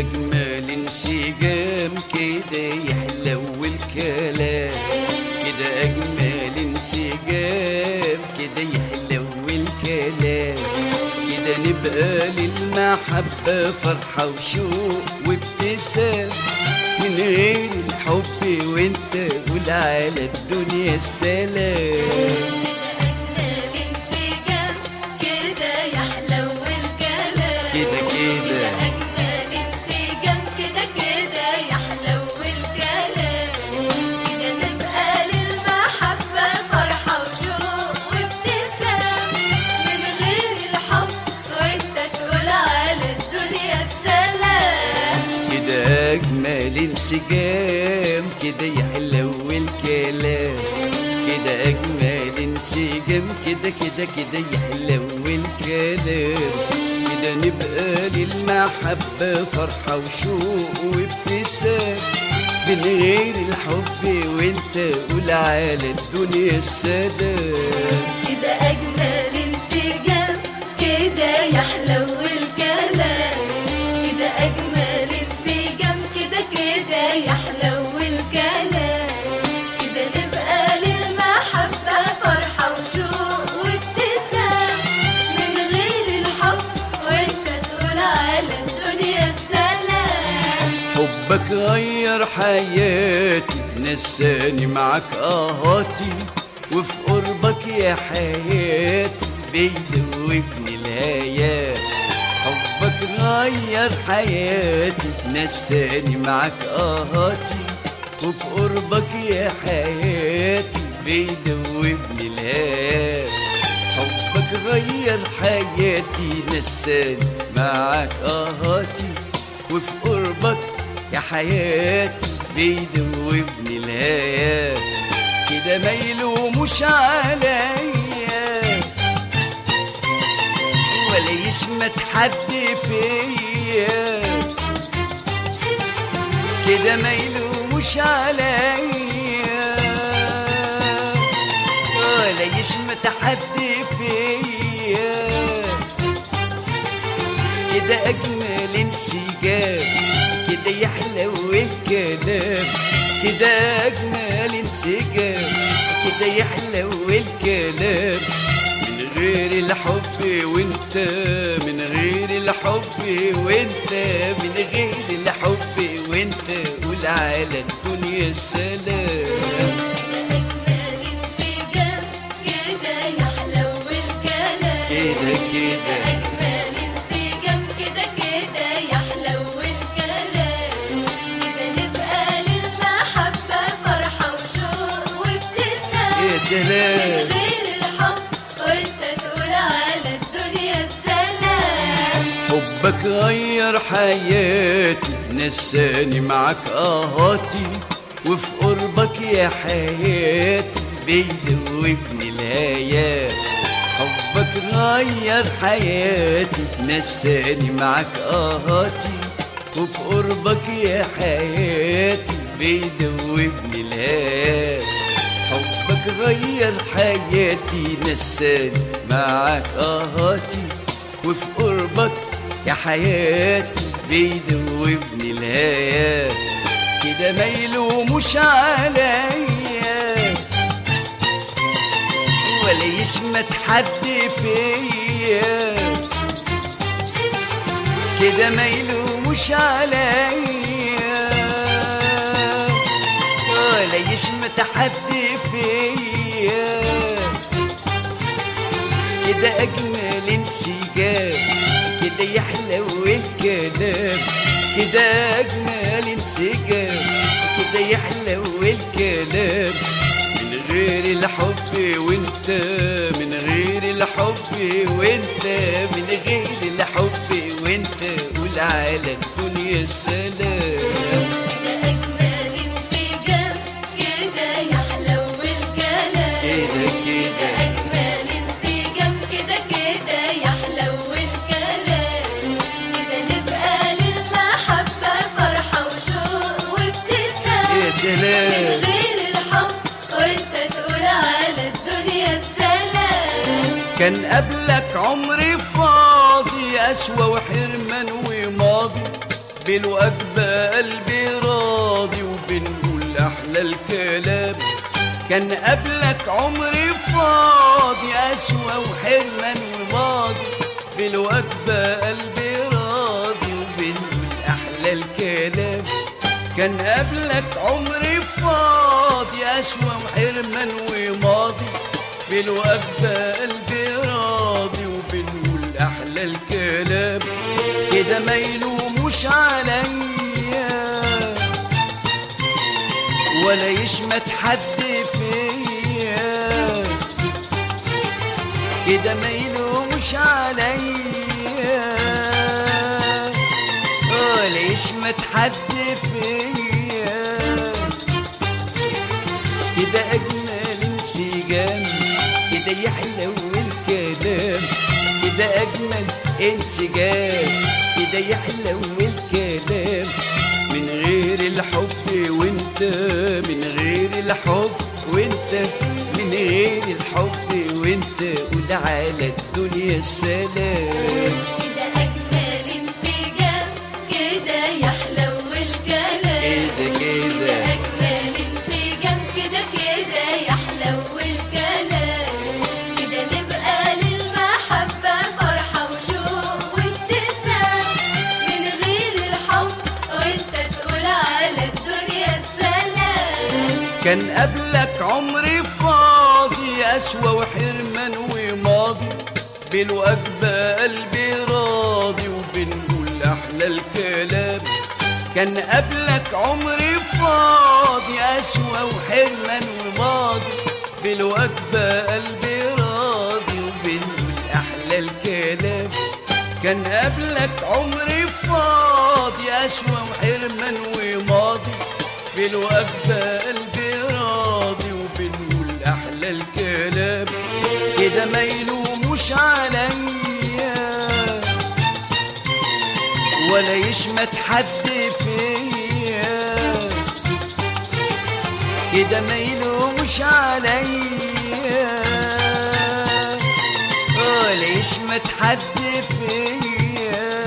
أجمل انسجام كده يحلو الكلام كده أجمل انسجام كده يحلو الكلام كده نبقى للمحبة فرحة وشوق وابتسام من غير الحب وانت قول على الدنيا السلام أجمل انسجام كده يحلو الكلام كده كده أجمل انسجام كده كده يحلو الكلام كده نبقى للمحبة فرحة وشوق وابتسام من غير الحب وانت تقول على الدنيا السلام كده أجمل انسجام كده يحلو الكلام كده أجمل انسجام كده كده كده يحلو الكلام كده نبقى للمحبة فرحة وشوق وابتسام من غير الحب وانت قول على الدنيا السلام كده أجمل انسجام كده يحلو الكلام كده أجمل انسجام كده كده يحلو الكلام كده نبقى للمحبة فرحة وشوق وابتسام من غير الحب وانت تقول على الدنيا السلام حبك غير حياتي نساني معاك اهاتي وفي قربك يا حياتي بيدوبني الهيات حبك غير حياتي نساني معاك اهاتي وفي قربك يا حياتي بيدوبني الهيات حبك غير حياتي نساني معاك اهاتي وفي قربك يا حياتي بيدوبني الهيات كده ما يلوموش عليا ولا يشمت حد فيا كده ما يلوموش عليا ولا يشمت حد فيا كده أجمل انسجام كده يحلو الكلام كده أجمل انسجام كده يحلو الكلام من غير الحب وانت من غير الحب وانت من غير الحب وانت قول على الدنيا السلام كده أجمل انسجام كده يحلو الكلام كده كده أجمل انسجام كده كده يحلو الكلام كده نبقى للمحبة فرحة وشوق وابتسام يا من سلام غير الحب وانت تقول على الدنيا السلام حبك غير حياتي نساني معاك اهاتي وفي قربك يا حياتي بيدوبني الهيات حبك غير حياتي نساني معاك اهاتي وفي قربك يا حياتي بيدوبني الهيات حبك غير حياتي نساني معاك اهاتي وفي قربك يا حياتي بيدوبني الهيات كده ما يلوموش عليا ولا يشمت حد فيا كده ما يلوموش عليا ولا يشمت حد فيا كده أجمل انسجام كده يحلو الكلام كده أجمل انسجام كده يحلو الكلام من غير الحب وانت من غير الحب وانت من غير الحب وانت قول على الدنيا السلام كده أجمل انسجام كده يحلو الكلام كده كده أجمل انسجام كده كده يحلو الكلام كده نبقى للمحبة فرحة وشوق وابتسام يا من سلام غير الحب وانت تقول على الدنيا السلام كان قبلك عمري فاضي أسوى وحرمان وماضي بالوجبة قلبي راضي وبنقول أحلى الكلام كان قبلك عمري فاضي أسوأ وحرمان وماضي بالوجبة قلبي راضي وبنقول أحلى الكلام كان قبلك عمري فاضي أسوأ وحرمان وماضي بالوجبة قلبي راضي وبنقول أحلى الكلام كده ما يلوموش عليا ولا يشمت حد فيا كده ما يلوموش عليا ولا يشمت حد فيا كده أجمل انسجام كده يحلو الكلام كده أجمل انسجام كده يحلو الكلام من غير الحب وانت من غير الحب وانت من غير الحب وانت قول على الدنيا السلام كده أجمل انسجام كده يحلو الكلام كده كده كده أجمل انسجام كده كده يحلو الكلام كده نبقى للمحبة فرحة وشوق وابتسام من غير الحب وانت تقول على الدنيا السلام كان قبلك عمري فاضي أسوأ وحرمان وماضي بالوجبة قلبي راضي وبنقول أحلى الكلام كان قبلك عمري فاضي أسوأ وحرمان وماضي بالوجبة قلبي راضي وبنقول أحلى الكلام كان قبلك عمري فاضي أسوأ وحرمان وماضي بالوجبة قلبي راضي وبنقول أحلى الكلام كده ما يلوموش عليا ولا يشمت حد فيا كده ما يلوموش عليا ولا يشمت حد فيا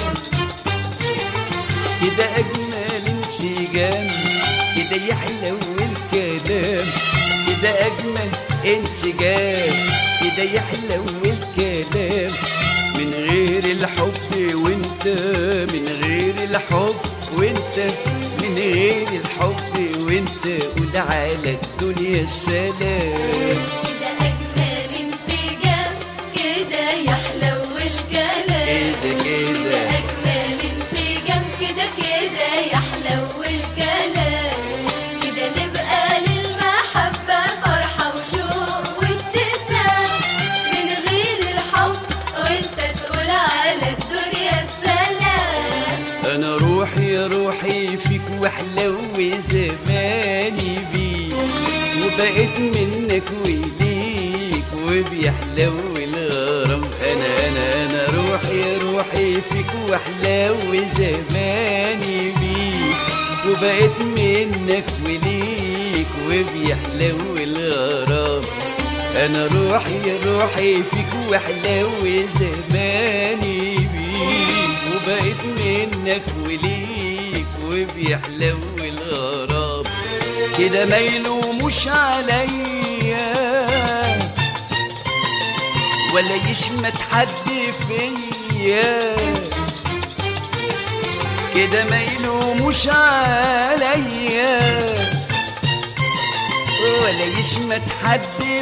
كده أجمل انسجام كده يحلو الكلام كده أجمل انسجام كده يحلو الكلام من غير الحب وانت من غير الحب وانت من غير الحب وانت قول على الدنيا السلام كده أجمل انسجام كده يحلو الكلام كده كده كده أجمل انسجام كده كده يحلو الكلام كده نبقى للمحبة فرحة وشوق وابتسام من غير الحب وانت تقول على الدنيا السلام انا روحي يا روحي فيك وحلو زماني بيك وبقيت منك وليك وبيحلو الغرام انا انا انا روحي يا روحي فيك وحلو زماني بيك وبقيت منك وليك وبيحلو الغرام انا روحي يا روحي فيك وحلو زماني بيك وبقيت منك وليك وبيحلو الغرام كده ما يلوموش عليا ولا يشمت حد فيا كده ما يلوموش عليا ولا يشمت حد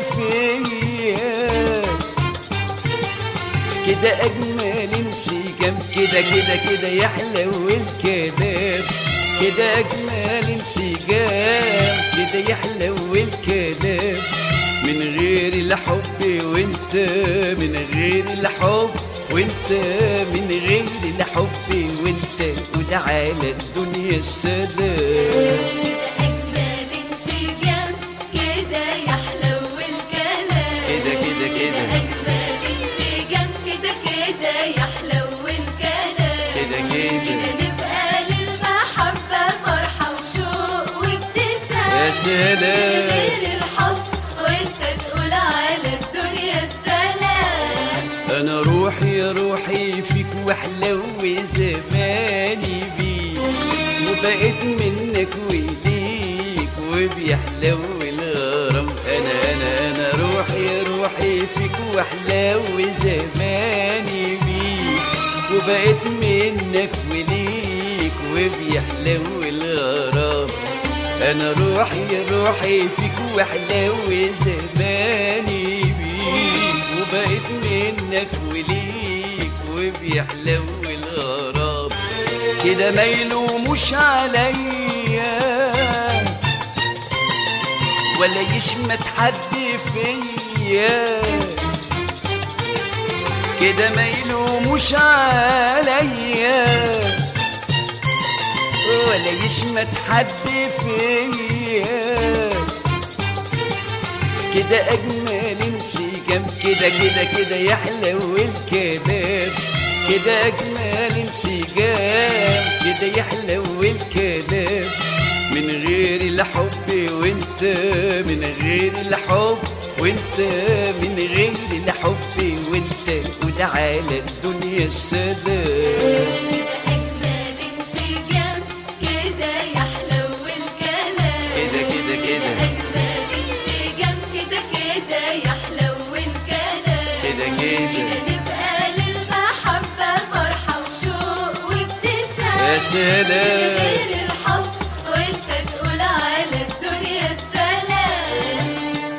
فيا كده اجمل انسجام كده كده كده يحلو الكلام كده اجمل انسجام كده يحلو الكلام من غير الحب وانت من غير الحب وانت من غير الحب وانت وده على الدنيا السلام كده أجمل انسجام كده يحلو الكلام كده كده كده كده أجمل انسجام كده كده يحلو الكلام كده كده كده نبقى للمحبة فرحة وشوق وابتسام يا سلام غير الحب وانت تقول على الدنيا السلام انا روحي يا روحي فيك وحلو زماني بيك وبقيت منك وليك وبيحلو الغرام انا انا انا روحي روحي فيك واحلو زماني بيك وبقيت منك وليك وبيحلو الغرام انا روحي روحي فيك واحلو زماني بيك وبقيت منك وليك وبيحلو الغرام كده ما يلوموش عليا ولا يشمت حد فيا كده ما يلوموش عليا ولا يشمت حد فيا كده اجمل انسجام كده كده كده يحلو الكلام كده اجمل انسجام كده يحلو الكلام من غير الحب وانت من غير الحب وانت من غير الحب وانت وده على الدنيا السلام كده أجمل انسجام كده يحلو الكلام كده كده كده أجمل انسجام كده كده يحلو الكلام كده كده كده نبقى للمحبة فرحة وشوق وابتسام يا سلام غير الحب وانت تقول على الدنيا السلام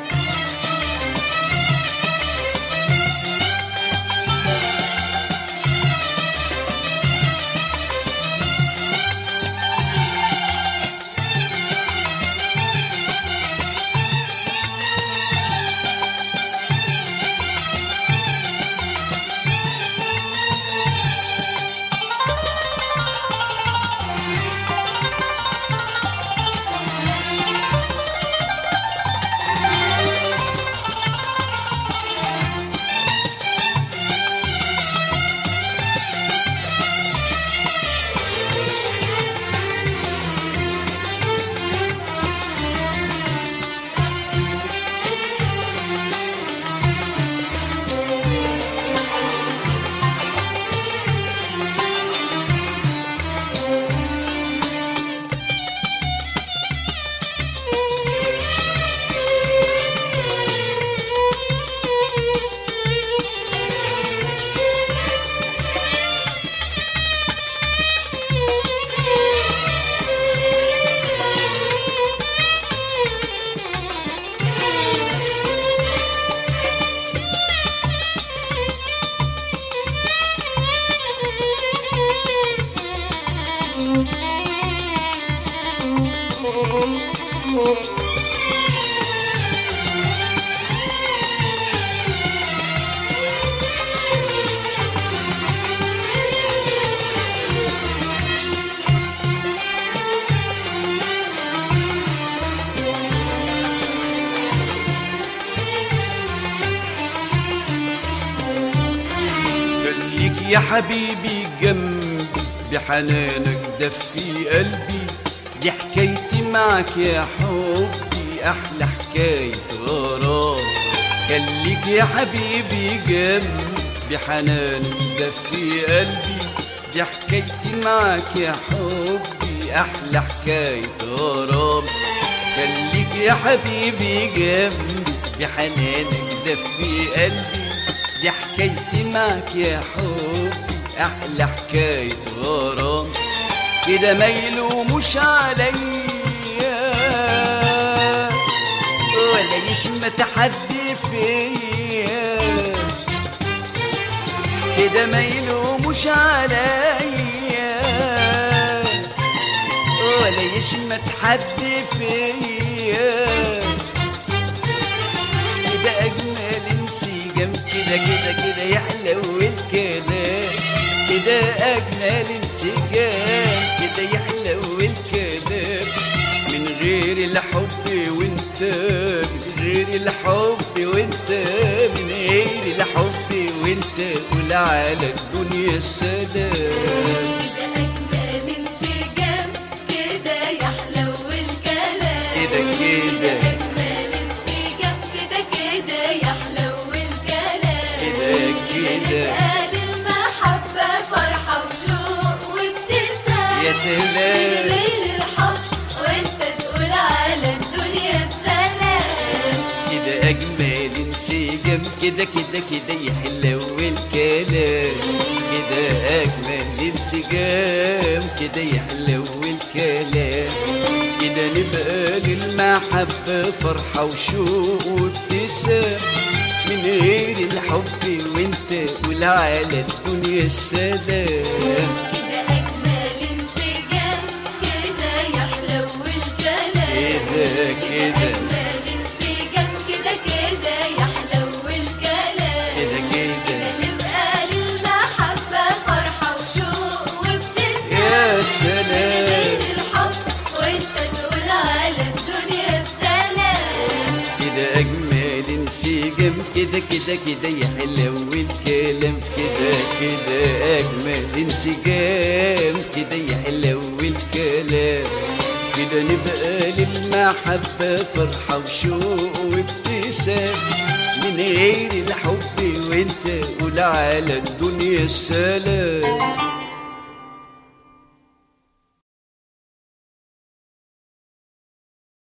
خليك يا حبيبي جنبي بحنانك دفي قلبي دي حكايتي معك يا حبي احلى حكاية غرام خليك يا حبيبي جنبي بحنانك دفي قلبي دي حكايتي معك يا حبي احلى حكاية غرام خليك يا حبيبي جنبي بحنانك دفي قلبي دي حكايتي معك يا حبي احلى حكاية غرام كده ما يلوموش عليا ولا يشمت حد فيا كده ما يلوموش عليا ولا يشمت حد فيا كده اجمل انسجام كده كده كده يحلو الكلام كده اجمل انسجام كده يحلو الكلام من غير الحب وانت من غير الحب وانت من غير الحب وانت قول على الدنيا السلام كده أجمل انسجام كده يحلو الكلام كده كده أجمل انسجام كده كده يحلو الكلام كده كده نبقى للمحبة فرحة وشوق وابتسام يا سلام غير الحب وانت تقول على الدنيا السلام كده أجمل انسجام كده كده كده يحلو الكلام كده أجمل انسجام كده يحلو الكلام كده نبقى للمحبة فرحة وشوق وابتسام من غير الحب وانت قول على الدنيا السلام كده أجمل انسجام كده يحلو الكلام كده كده أجمل انسجام كده كده يحلو الكلام كده كده كده نبقى للمحبة فرحة وشوق وابتسام يا من سلام غير الحب وانت تقول على الدنيا السلام كده أجمل انسجام كده كده كده يحلو الكلام كده كده أجمل انسجام كده يحلو الكلام كده نبقى للمحبة فرحة وشوق وابتسام من غير الحب وانت قول على الدنيا السلام